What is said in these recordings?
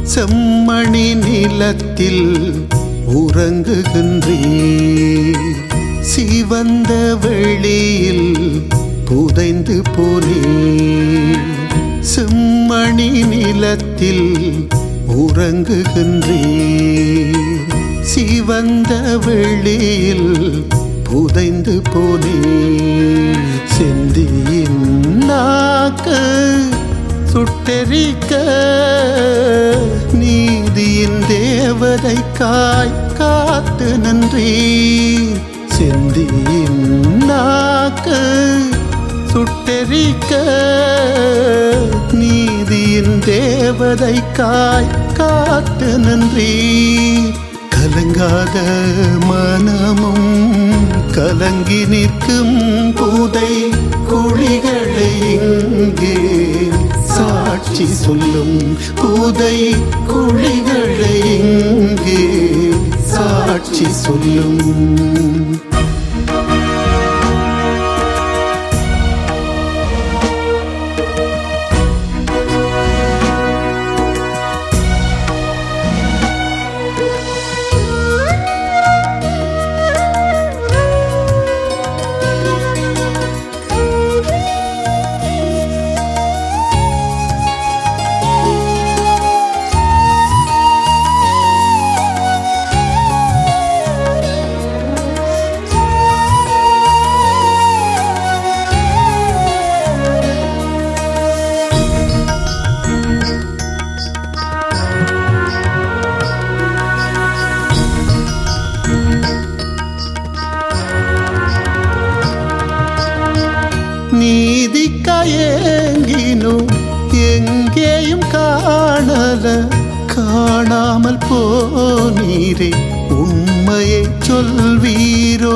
செம்மணி நிலத்தில் உறங்குகின்றீர் சிவந்த வெளியில் புதைந்து போனீர் செம்மணி நிலத்தில் உறங்குகின்றீர் சிவந்த வெளியில் புதைந்து போனீர் செந்தியின் நாக்கு சுட்டெரிக்க நீதியின் தேவதைக்காய் காத்து நன்றி செந்தியின் நாக்கு சுட்டெரிக்க நீதியின் தேவதைக்காய் காத்து நன்றி கலங்காத மனமும் கலங்கி நிற்கும் புதை குழிகளை இங்கே சாட்சி சொல்லும் புதை குழிகளை இங்கே சாட்சி சொல்லும் நீதிக்கயங்கினும் எங்கேயும் காணல காணாமல் போனீரே உண்மையை சொல்வீரோ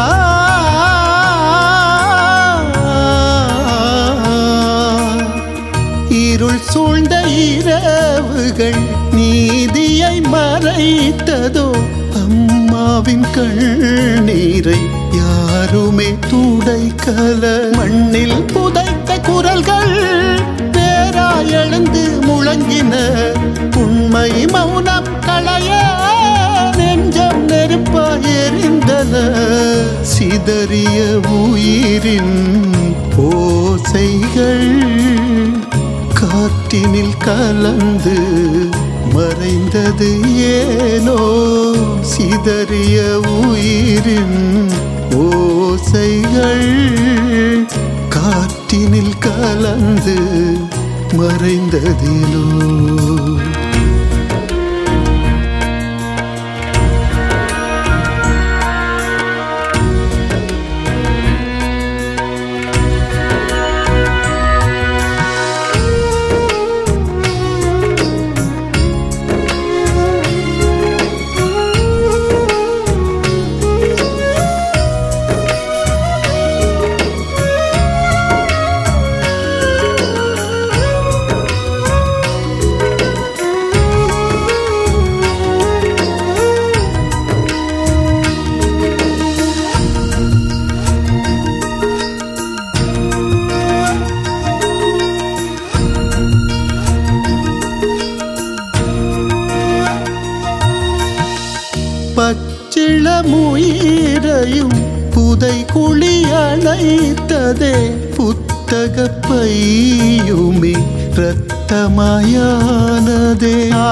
இருள் சூழ்ந்த இரவுகள் நீதியை மறைத்ததோ அம்மாவின் கண்ணீரை யாருமே துடைக்கல மண்ணில் புதைத்த குரல்கள் பேரா எழுந்து முழங்கின உண்மை மௌனம் களைய நெஞ்சம் நெருப்பாய் எரிந்தன சிதறிய உயிரின் ஓசைகள் காற்றினில் கலந்து மறைந்தது ஏனோ சிதறிய உயிரின் ஓசைகள் காற்றினில் கலந்து மறைந்ததிலோ பச்சிளமுயிரையும் புதை குழி அணைத்ததே புத்தக பையுமே இரத்தமயானதே ஆ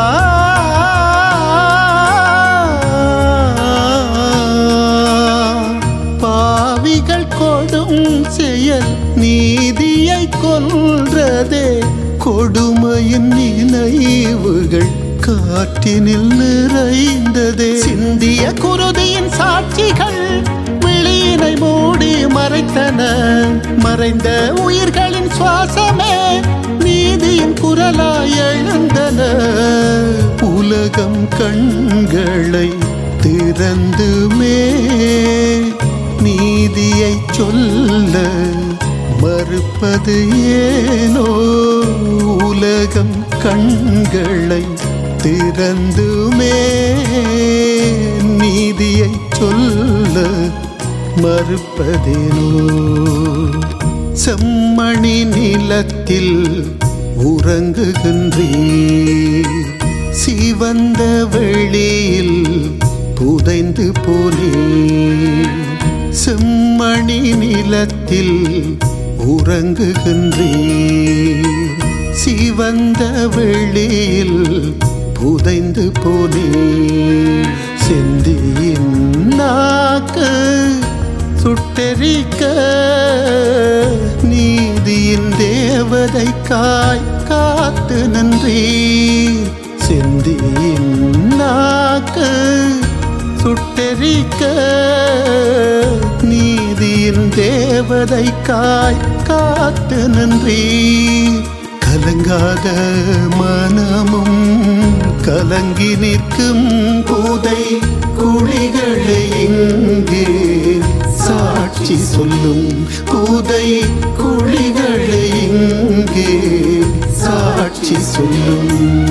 பாவிகள் கொடும் செயல் நீதியை கொன்றதே கொடுமையின் நினைவுகள் காற்றினில் நிறைந்ததே சிந்திய குருதியின் சாட்சிகள் விழியினை மூடி மறைத்தன மறைந்த உயிர்களின் சுவாசமே நீதியின் குரலாய் எழுந்தன உலகம் கண்களை திறந்துமே நீதியை சொல்ல மறுப்பது ஏனோ உலகம் கண்களை திறந்துமே நீதியை சொல்ல மறுப்பதேனோ செம்மணி நிலத்தில் உறங்குகின்றீர் சிவந்த வெளியில் புதைந்து போனே செம்மணி நிலத்தில் உறங்குகின்றே சிவந்த வெளியில் புதைந்து போனே செந்தியின் நாக்கு சுட்டெரிக்க நீதியின் தேவதைக்காய் காத்து நன்றி செந்தியின் நாக்கு சுட்டெரிக்க நீதியின் தேவதைக்காய் காத்து நன்றி கலங்காத மனமும் கலங்கி நிற்கும் பூதை குழிகளை இங்கே சாட்சி சொல்லும் பூதை குழிகளை இங்கே சாட்சி சொல்லும்